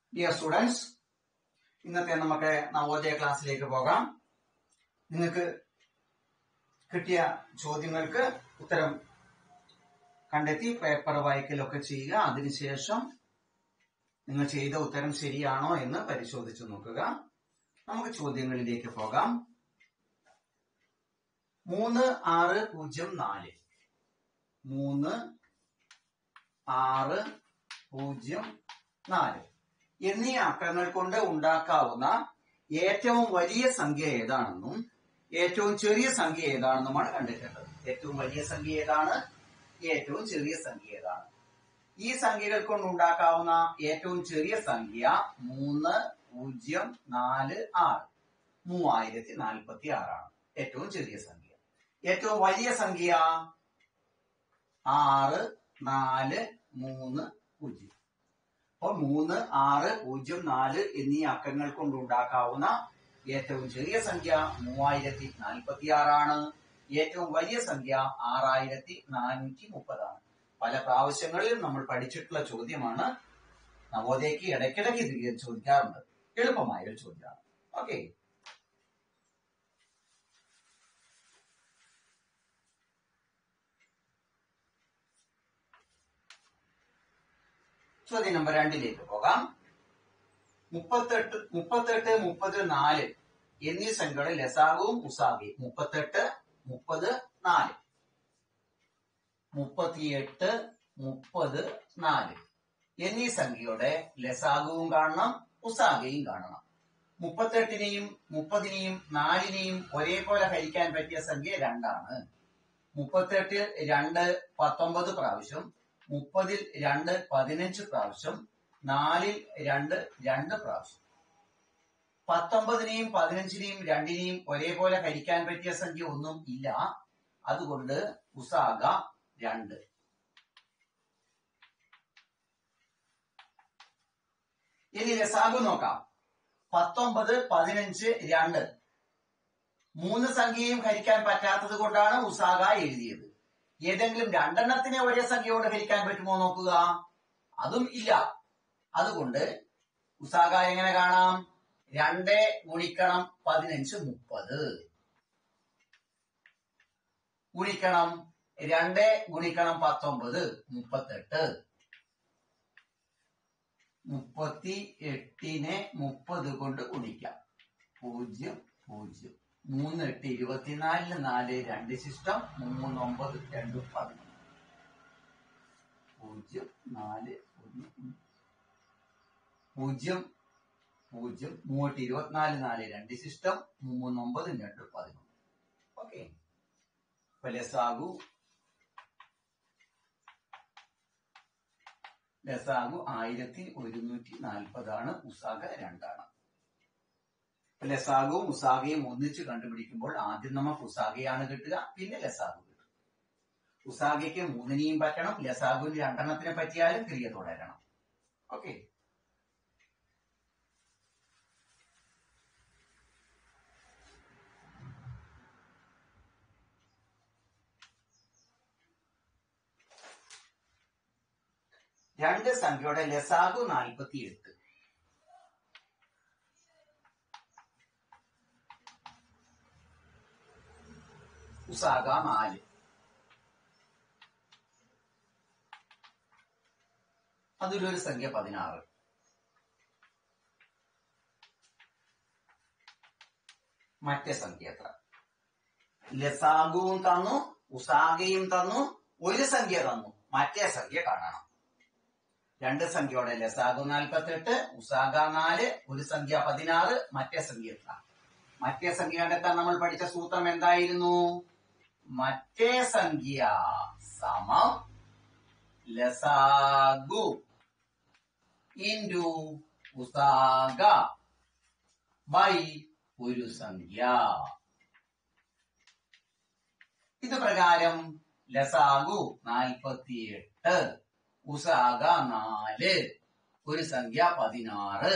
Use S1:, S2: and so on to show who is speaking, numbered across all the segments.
S1: Dear students ഇന്നത്തെ നമുക്ക് നവോദയ ക്ലാസ്സിലേക്ക് പോകാം നിങ്ങൾക്ക് കിട്ടിയ ചോദ്യങ്ങൾക്ക് ഉത്തരം കണ്ടെത്തി പേപ്പർ വായിക്കലൊക്കെ ചെയ്യുക അതിനുശേഷം നിങ്ങൾ ചെയ്ത ഉത്തരം ശരിയാണോ എന്ന് പരിശോധിച്ചു നോക്കുക നമുക്ക് ചോദ്യങ്ങളിലേക്ക് പോകാം മൂന്ന് ആറ് പൂജ്യം നാല് മൂന്ന് ആറ് പൂജ്യം നാല് എന്നീ അക്കങ്ങൾ കൊണ്ട് ഉണ്ടാക്കാവുന്ന ഏറ്റവും വലിയ സംഖ്യ ഏതാണെന്നും ഏറ്റവും ചെറിയ സംഖ്യ ഏതാണെന്നുമാണ് കണ്ടെത്തേണ്ടത് ഏറ്റവും വലിയ സംഖ്യ ഏതാണ് ഏറ്റവും ചെറിയ സംഖ്യ ഏതാണ് ഈ സംഖ്യകൾ കൊണ്ട് ഉണ്ടാക്കാവുന്ന ഏറ്റവും ചെറിയ സംഖ്യ മൂന്ന് പൂജ്യം നാല് ആറ് മൂവായിരത്തി നാൽപ്പത്തി ആറാണ് ഏറ്റവും ചെറിയ സംഖ്യ ഏറ്റവും വലിയ സംഖ്യ ആറ് നാല് മൂന്ന് പൂജ്യം അപ്പോൾ മൂന്ന് ആറ് പൂജ്യം നാല് എന്നീ അക്കങ്ങൾ കൊണ്ട് ഉണ്ടാക്കാവുന്ന ഏറ്റവും ചെറിയ സംഖ്യ മൂവായിരത്തി നാൽപ്പത്തി ആറാണ് ഏറ്റവും വലിയ സംഖ്യ ആറായിരത്തി നാനൂറ്റി മുപ്പതാണ് പല പ്രാവശ്യങ്ങളിലും നമ്മൾ പഠിച്ചിട്ടുള്ള ചോദ്യമാണ് നവോദയക്ക് ഇടയ്ക്കിടയ്ക്ക് ഇത് ചോദിക്കാറുണ്ട് എളുപ്പമായ ഒരു ചോദ്യമാണ് ഓക്കെ ചോദ്യം നമ്പർ രണ്ടിലേക്ക് പോകാം മുപ്പത്തെട്ട് മുപ്പത്തെട്ട് മുപ്പത് നാല് എന്നീ സംഖ്യയുടെ ലസാഗുവും ഉസാഗയും മുപ്പത്തെട്ട് മുപ്പത് നാല് മുപ്പത്തിയെട്ട് മുപ്പത് നാല് എന്നീ സംഖ്യയുടെ ലസാഗുവും കാണണം ഉസാഗയും കാണണം മുപ്പത്തെട്ടിനെയും മുപ്പതിനെയും നാലിനെയും ഒരേപോലെ ഹരിക്കാൻ പറ്റിയ സംഖ്യ രണ്ടാണ് മുപ്പത്തെട്ടിൽ രണ്ട് പത്തൊമ്പത് പ്രാവശ്യം മുപ്പതിൽ രണ്ട് പതിനഞ്ച് പ്രാവശ്യം നാലിൽ രണ്ട് രണ്ട് പ്രാവശ്യം പത്തൊമ്പതിനെയും പതിനഞ്ചിനെയും രണ്ടിനെയും ഒരേപോലെ ഹരിക്കാൻ പറ്റിയ സംഖ്യ ഒന്നും ഇല്ല അതുകൊണ്ട് ഉസാഗ രണ്ട് ഇനി രസാഗു നോക്കാം പത്തൊമ്പത് പതിനഞ്ച് രണ്ട് മൂന്ന് സംഖ്യയും ഹരിക്കാൻ പറ്റാത്തത് കൊണ്ടാണ് ഉസാഗ എഴുതിയത് ഏതെങ്കിലും രണ്ടെണ്ണത്തിനെ ഒരേ സംഖ്യ കൊണ്ട് ഹരിക്കാൻ പറ്റുമോ നോക്കുക അതും ഇല്ല അതുകൊണ്ട് ഉസാഗ എങ്ങനെ കാണാം രണ്ട് ഗുണിക്കണം പതിനഞ്ച് മുപ്പത് ഗുണിക്കണം രണ്ട് ഗുണിക്കണം പത്തൊമ്പത് മുപ്പത്തെട്ട് മുപ്പത്തി എട്ടിനെ മുപ്പത് കൊണ്ട് ഗുണിക്കാം പൂജ്യം പൂജ്യം മൂന്ന് എട്ട് ഇരുപത്തിനാലിന് നാല് രണ്ട് ശിഷ്ടം മൂന്ന് ഒമ്പത് രണ്ട് പതിനൊന്ന് പൂജ്യം നാല് ഒന്ന് ഒന്ന്. പൂജ്യം പൂജ്യം മൂവട്ട് ഇരുപത്തിനാല് നാല് രണ്ട് ശിഷ്ടം മൂന്ന് ഒമ്പത് രണ്ട് പതിനൊന്ന് ഓക്കെ ലസാഗു ലസാഗു ആയിരത്തി ഒരുന്നൂറ്റി നാൽപ്പതാണ് ഉസാഗ രണ്ടാണ് ലസാഗുവും ഉസാഗയും ഒന്നിച്ച് കണ്ടുപിടിക്കുമ്പോൾ ആദ്യം നമുക്ക് ഉസാഗയാണ് കിട്ടുക പിന്നെ ലസാഗു കിട്ടും ഉസാഗയ്ക്ക് മൂന്നിനെയും പറ്റണം ലസാഗുവിന് രണ്ടെണ്ണത്തിനെ പറ്റിയാലും ക്രിയ തുടരണം ഓക്കെ രണ്ട് സംഖ്യയുടെ ലസാഗു നാൽപ്പത്തി എട്ട് ഉസാഗ നാല് അതിലൊരു സംഖ്യ പതിനാറ് മറ്റേ സംഖ്യ എത്ര ലസാഗുവും തന്നു ഉസാഗയും തന്നു ഒരു സംഖ്യ തന്നു മറ്റേ സംഖ്യ കാണണം രണ്ട് സംഖ്യയുടെ ലസാഗു നാൽപ്പത്തെട്ട് ഉസാഗ നാല് ഒരു സംഖ്യ പതിനാറ് മറ്റേ സംഖ്യ എത്ര മറ്റേ സംഖ്യ കണ്ടെത്താൻ നമ്മൾ പഠിച്ച സൂത്രം എന്തായിരുന്നു മറ്റേ സംഖ്യ സമം ലസാഗു ഇൻറ്റു ഉസാഗ ബൈ ഒരു സംഖ്യ ഇത് പ്രകാരം ലസാഗു നാൽപ്പത്തിയെട്ട് ഉസാഗ നാല് ഒരു സംഖ്യ പതിനാറ്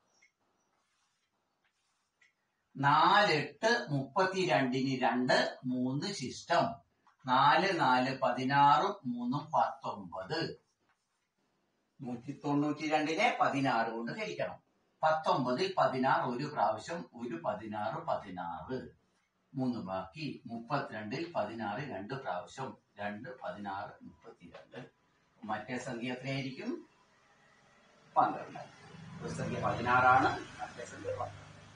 S1: നാലെട്ട് മുപ്പത്തിരണ്ടിന് രണ്ട് മൂന്ന് ശിഷ്ടം നാല് നാല് പതിനാറും മൂന്നും പത്തൊമ്പത് നൂറ്റി തൊണ്ണൂറ്റി രണ്ടിനെ പതിനാറ് കൊണ്ട് ഹരിക്കണം പത്തൊമ്പതിൽ പതിനാറ് ഒരു പ്രാവശ്യം ഒരു പതിനാറ് പതിനാറ് മൂന്ന് ബാക്കി മുപ്പത്തിരണ്ടിൽ പതിനാറ് രണ്ട് പ്രാവശ്യം രണ്ട് പതിനാറ് മുപ്പത്തിരണ്ട് മറ്റേ സംഖ്യ എത്രയായിരിക്കും പന്ത്രണ്ട് ഒരു സംഖ്യ പതിനാറാണ് മറ്റേ സംഖ്യ പന്ത്രണ്ട്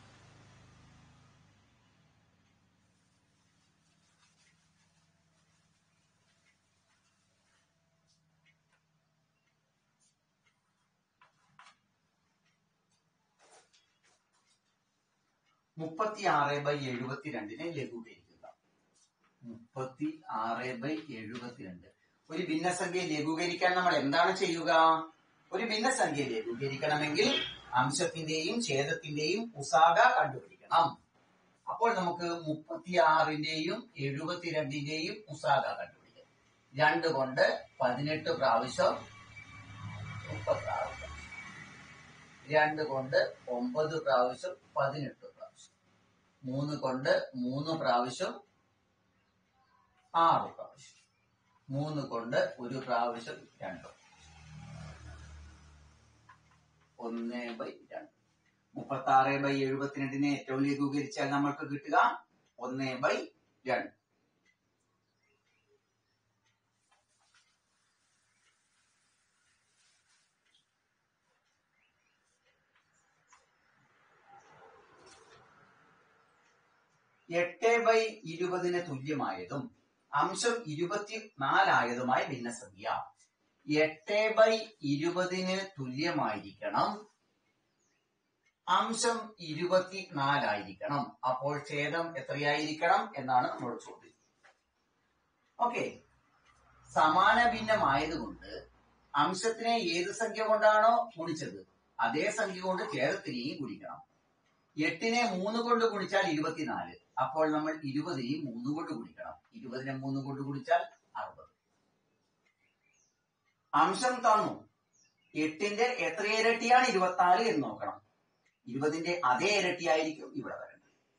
S1: മുപ്പത്തി ആറ് ബൈ എഴുപത്തിരണ്ടിനെ ലഘൂകരിക്കുക മുപ്പത്തി ആറ് ബൈ എഴുപത്തിരണ്ട് ഒരു ഭിന്നസംഖ്യയെ ലഘൂകരിക്കാൻ നമ്മൾ എന്താണ് ചെയ്യുക ഒരു ഭിന്നസംഖ്യയെ ലഘൂകരിക്കണമെങ്കിൽ അംശത്തിന്റെയും ഛേദത്തിന്റെയും ഉസാഗ കണ്ടുപിടിക്കണം അപ്പോൾ നമുക്ക് മുപ്പത്തിയാറിന്റെയും എഴുപത്തിരണ്ടിന്റെയും ഉസാഗ കണ്ടുപിടിക്കാം രണ്ട് കൊണ്ട് പതിനെട്ട് പ്രാവശ്യം മുപ്പത്തി ആറ് പ്രാവശ്യം രണ്ട് കൊണ്ട് ഒമ്പത് പ്രാവശ്യം പതിനെട്ട് പ്രാവശ്യം മൂന്ന് കൊണ്ട് മൂന്ന് പ്രാവശ്യം ആറ് പ്രാവശ്യം മൂന്ന് കൊണ്ട് ഒരു പ്രാവശ്യം രണ്ട് ഒന്ന് ബൈ രണ്ട് മുപ്പത്തി ആറ് ബൈ എഴുപത്തിരണ്ടിനെ ഏറ്റവും ലഘൂകരിച്ചാൽ നമ്മൾക്ക് കിട്ടുക ഒന്ന് ബൈ രണ്ട് എട്ട് ബൈ ഇരുപതിന് തുല്യമായതും അംശം ഇരുപത്തിനാലായതുമായ ഭിന്നസംഖ്യ എട്ട് ബൈ ഇരുപതിന് തുല്യമായിരിക്കണം അംശം ഇരുപത്തിനാലായിരിക്കണം അപ്പോൾ ഛേദം എത്രയായിരിക്കണം എന്നാണ് നമ്മുടെ ചോദ്യം ഓക്കെ സമാന ഭിന്നമായതുകൊണ്ട് അംശത്തിനെ ഏത് സംഖ്യ കൊണ്ടാണോ ഗുണിച്ചത് അതേ സംഖ്യ കൊണ്ട് ഛേദത്തിനെയും ഗുണിക്കണം എട്ടിനെ മൂന്ന് കൊണ്ട് ഗുണിച്ചാൽ ഇരുപത്തിനാല് അപ്പോൾ നമ്മൾ ഇരുപതിനെയും മൂന്ന് കൊണ്ട് ഗുണിക്കണം ഇരുപതിനെ മൂന്ന് കൊണ്ട് ഗുണിച്ചാൽ അറുപത് അംശം തന്നു എട്ടിന്റെ എത്ര ഇരട്ടിയാണ് ഇരുപത്തിനാല് എന്ന് നോക്കണം ഇരുപതിന്റെ അതേ ഇരട്ടിയായിരിക്കും ഇവിടെ വരേണ്ടത്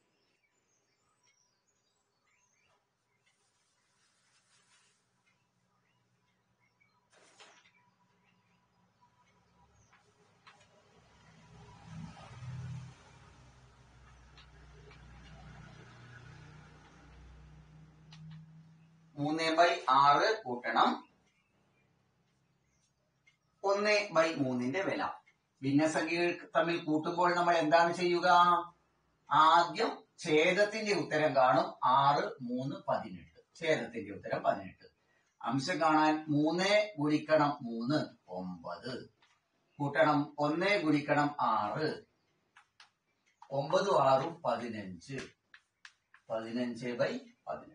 S1: മൂന്ന് ബൈ ആറ് കൂട്ടണം ഒന്ന് ബൈ മൂന്നിന്റെ വില ഭിന്നസംഖ്യകൾ തമ്മിൽ കൂട്ടുമ്പോൾ നമ്മൾ എന്താണ് ചെയ്യുക ആദ്യം ഛേദത്തിന്റെ ഉത്തരം കാണും ആറ് മൂന്ന് പതിനെട്ട് ഛേദത്തിന്റെ ഉത്തരം പതിനെട്ട് അംശം കാണാൻ മൂന്ന് ഗുണിക്കണം മൂന്ന് ഒമ്പത് കൂട്ടണം ഒന്ന് ഗുണിക്കണം ആറ് ഒമ്പതും ആറും പതിനഞ്ച് പതിനഞ്ച് ബൈ പതിനെട്ട്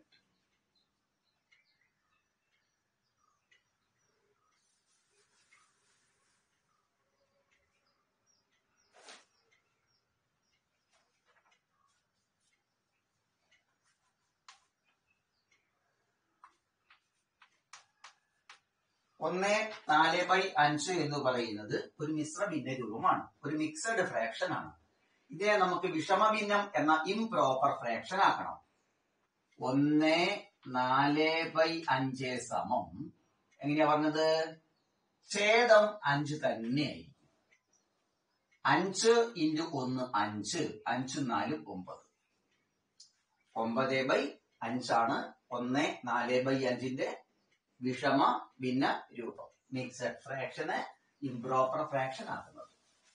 S1: ഒന്ന് നാല് ബൈ അഞ്ച് എന്ന് പറയുന്നത് ഒരു മിശ്ര ഭിന്ന രൂപമാണ് ഒരു മിക്സഡ് ഫ്രാക്ഷൻ ആണ് ഇതിനെ നമുക്ക് വിഷമഭിന്നം എന്ന ഇംപ്രോപ്പർ ഫ്രാക്ഷൻ ആക്കണം ഒന്ന് നാല് ബൈ അഞ്ച് സമം എങ്ങനെയാ പറഞ്ഞത് ഛേദം അഞ്ച് തന്നെയായിരിക്കും അഞ്ച് ഇൻറ്റു ഒന്ന് അഞ്ച് അഞ്ചും നാലും ഒമ്പത് ഒമ്പത് ബൈ അഞ്ചാണ് ഒന്ന് നാല് ബൈ അഞ്ചിന്റെ വിഷമ ഭിന്ന രൂപം മിക്സഡ് ഫ്രാക്ഷന് ഇംപ്രോപ്പർ ഫ്രാക്ഷൻ ആക്കുന്നത്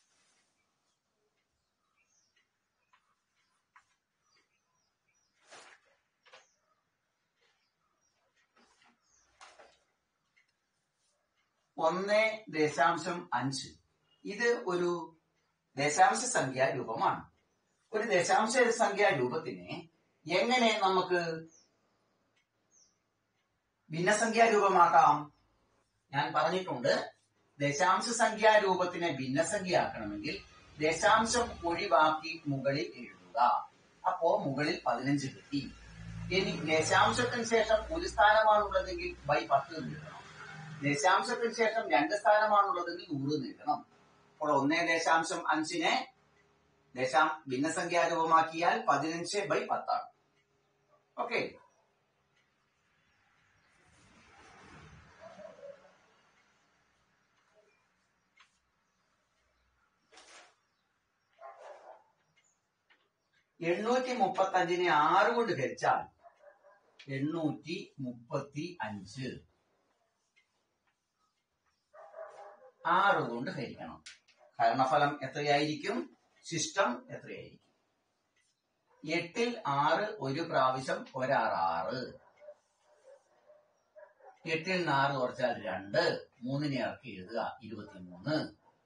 S1: ഒന്ന് ദശാംശം അഞ്ച് ഇത് ഒരു ദശാംശ സംഖ്യാ രൂപമാണ് ഒരു ദശാംശ സംഖ്യാ രൂപത്തിനെ എങ്ങനെ നമുക്ക് ഭിന്നസംഖ്യാ രൂപമാക്കാം ഞാൻ പറഞ്ഞിട്ടുണ്ട് ദശാംശ സംഖ്യാ രൂപത്തിനെ ഭിന്നസംഖ്യയാക്കണമെങ്കിൽ ദശാംശം ഒഴിവാക്കി മുകളിൽ എഴുതുക അപ്പോ മുകളിൽ പതിനഞ്ച് കിട്ടി ഇനി ദശാംശത്തിന് ശേഷം ഒരു സ്ഥാനമാണുള്ളതെങ്കിൽ ബൈ പത്ത് നീട്ടണം ദശാംശത്തിന് ശേഷം രണ്ട് സ്ഥാനമാണുള്ളതെങ്കിൽ നൂറ് നീട്ടണം അപ്പോൾ ഒന്നേ ദശാംശം അഞ്ചിനെ ദശാം ഭിന്നസംഖ്യാ രൂപമാക്കിയാൽ പതിനഞ്ച് ബൈ പത്താണ് ഓക്കെ എണ്ണൂറ്റി മുപ്പത്തി അഞ്ചിനെ ആറ് കൊണ്ട് ഹരിച്ചാൽ എണ്ണൂറ്റി മുപ്പത്തി അഞ്ച് ആറ് കൊണ്ട് ഹരിക്കണം ഹരണഫലം എത്രയായിരിക്കും സിസ്റ്റം എത്രയായിരിക്കും എട്ടിൽ ആറ് ഒരു പ്രാവശ്യം ഒരാറ് ആറ് എട്ടിൽ നിന്ന് ആറ് കുറച്ചാൽ രണ്ട് മൂന്നിനെ ഇറക്കി എഴുതുക ഇരുപത്തിമൂന്ന്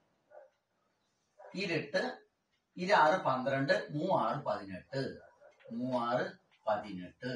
S1: ഇരട്ട് ഇരാറ് പന്ത്രണ്ട് മൂവാറ് പതിനെട്ട് മൂവാറ് പതിനെട്ട്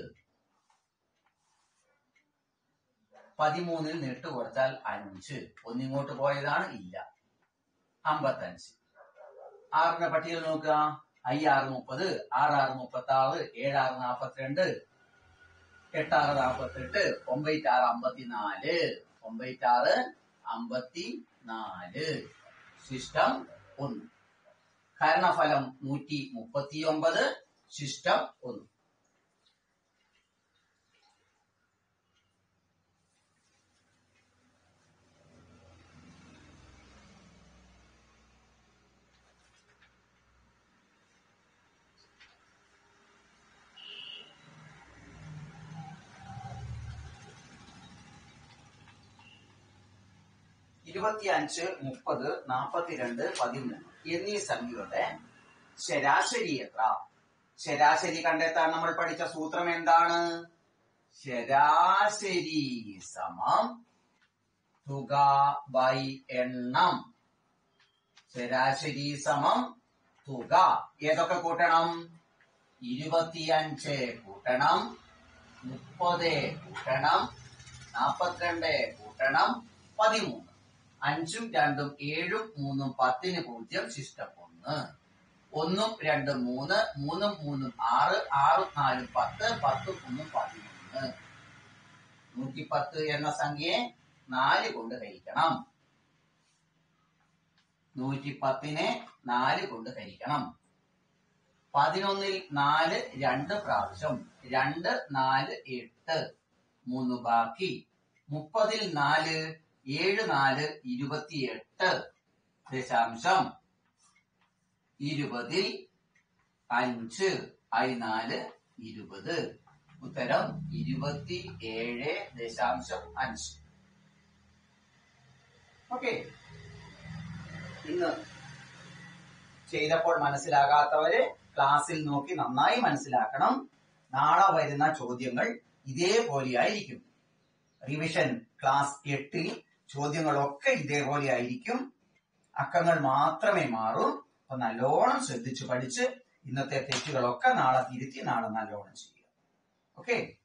S1: പതിമൂന്നിൽ നിന്ന് എട്ട് കുറച്ചാൽ അഞ്ച് ഒന്നിങ്ങോട്ട് പോയതാണ് ഇല്ല അമ്പത്തഞ്ച് ആറിന്റെ പട്ടികയിൽ നോക്കുക അയ്യാറ് മുപ്പത് ആറാറ് മുപ്പത്തി ആറ് ഏഴാറ് നാപ്പത്തിരണ്ട് എട്ടാറ് നാപ്പത്തെട്ട് ഒമ്പത്താറ് അമ്പത്തിനാല് ഒമ്പത്താറ് അമ്പത്തി നാല് സിസ്റ്റം ഒന്ന് ഹരണഫലം നൂറ്റി മുപ്പത്തിയൊമ്പത് സിസ്റ്റം ഒന്ന് ഇരുപത്തിയഞ്ച് മുപ്പത് നാൽപ്പത്തിരണ്ട് പതിമൂന്ന് എന്നീ സംഖ്യകളുടെ ശരാശരി എത്ര ശരാശരി കണ്ടെത്താൻ നമ്മൾ പഠിച്ച സൂത്രം എന്താണ് ശരാശരി സമം തുക ബൈ എണ്ണം ശരാശരി സമം തുക ഏതൊക്കെ കൂട്ടണം ഇരുപത്തിയഞ്ച് കൂട്ടണം മുപ്പത് കൂട്ടണം നാപ്പത്തിരണ്ട് കൂട്ടണം പതിമൂന്ന് അഞ്ചും രണ്ടും ഏഴും മൂന്നും പത്തിന് പൂജ്യം ശിഷ്ടം ഒന്ന് ഒന്നും രണ്ടും മൂന്ന് മൂന്നും മൂന്നും ആറ് ആറും നാലും പത്ത് പത്തും ഒന്നും പതിമൂന്ന് നൂറ്റിപ്പത്ത് എന്ന സംഖ്യയെ നാല് കൊണ്ട് ഹരിക്കണം നൂറ്റിപ്പത്തിനെ നാല് കൊണ്ട് ഹരിക്കണം പതിനൊന്നിൽ നാല് രണ്ട് പ്രാവശ്യം രണ്ട് നാല് എട്ട് മൂന്ന് ബാക്കി മുപ്പതിൽ നാല് ഏഴ് നാല് ഇരുപത്തിയെട്ട് ദശാംശം ഇരുപതിൽ അഞ്ച് ഐ നാല് ഇരുപത് ഉത്തരം ഇരുപത്തി ഏഴ് ദശാംശം അഞ്ച് ഓക്കെ ഇന്ന് ചെയ്തപ്പോൾ മനസ്സിലാകാത്തവര് ക്ലാസ്സിൽ നോക്കി നന്നായി മനസ്സിലാക്കണം നാളെ വരുന്ന ചോദ്യങ്ങൾ ഇതേപോലെയായിരിക്കും റിവിഷൻ ക്ലാസ് എട്ടിൽ ചോദ്യങ്ങളൊക്കെ ഇതേപോലെ ആയിരിക്കും അക്കങ്ങൾ മാത്രമേ മാറൂ അപ്പൊ നല്ലോണം ശ്രദ്ധിച്ചു പഠിച്ച് ഇന്നത്തെ തെറ്റുകളൊക്കെ നാളെ തിരുത്തി നാളെ നല്ലോണം ചെയ്യുക ഓക്കെ